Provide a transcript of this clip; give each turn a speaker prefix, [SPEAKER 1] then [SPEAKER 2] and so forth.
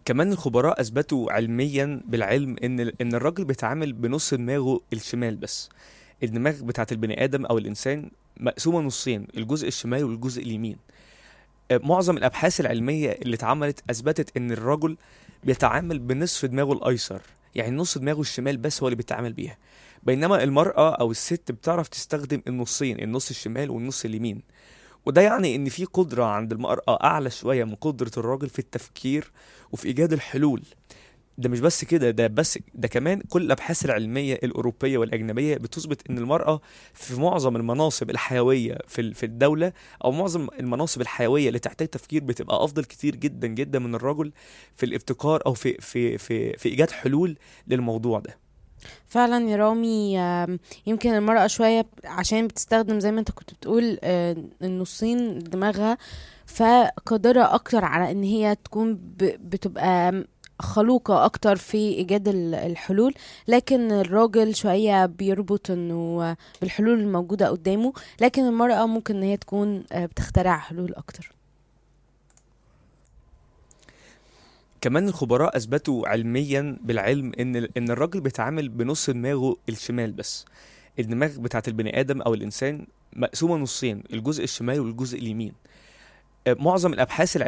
[SPEAKER 1] كمان الخبراء اثبتوا علميا بالعلم ان ان الراجل بيتعامل بنص دماغه الشمال بس الدماغ بتاعت البني ادم او الانسان مقسومه نصين الجزء الشمالي والجزء اليمين آه، معظم الابحاث العلميه اللي اتعملت اثبتت ان الرجل بيتعامل بنصف دماغه الايسر يعني نص دماغه الشمال بس هو اللي بيتعامل بيها بينما المراه او الست بتعرف تستخدم النصين النص الشمال والنص اليمين وده يعني ان في قدره عند المراه اعلى شويه من قدره الراجل في التفكير وفي ايجاد الحلول ده مش بس كده ده بس ده كمان كل الابحاث العلميه الاوروبيه والاجنبيه بتثبت ان المراه في معظم المناصب الحيويه في ال- في الدوله او معظم المناصب الحيويه اللي تحتاج تفكير بتبقى افضل كتير جدا جدا من الرجل في الابتكار او في في في في ايجاد حلول للموضوع ده
[SPEAKER 2] فعلا يا رامي آم، يمكن المرأة شوية ب- عشان بتستخدم زي ما انت كنت بتقول آه، النصين دماغها فقادرة أكتر على إن هي تكون ب- بتبقى خلوقة أكتر في إيجاد ال- الحلول لكن الراجل شوية بيربط إنه بالحلول الموجودة قدامه لكن المرأة ممكن إن هي تكون آه، بتخترع حلول أكتر
[SPEAKER 1] كمان الخبراء اثبتوا علميا بالعلم ان ان الراجل بيتعامل بنص دماغه الشمال بس الدماغ بتاعت البني ادم او الانسان مقسومه نصين الجزء الشمالي والجزء اليمين آه، معظم الابحاث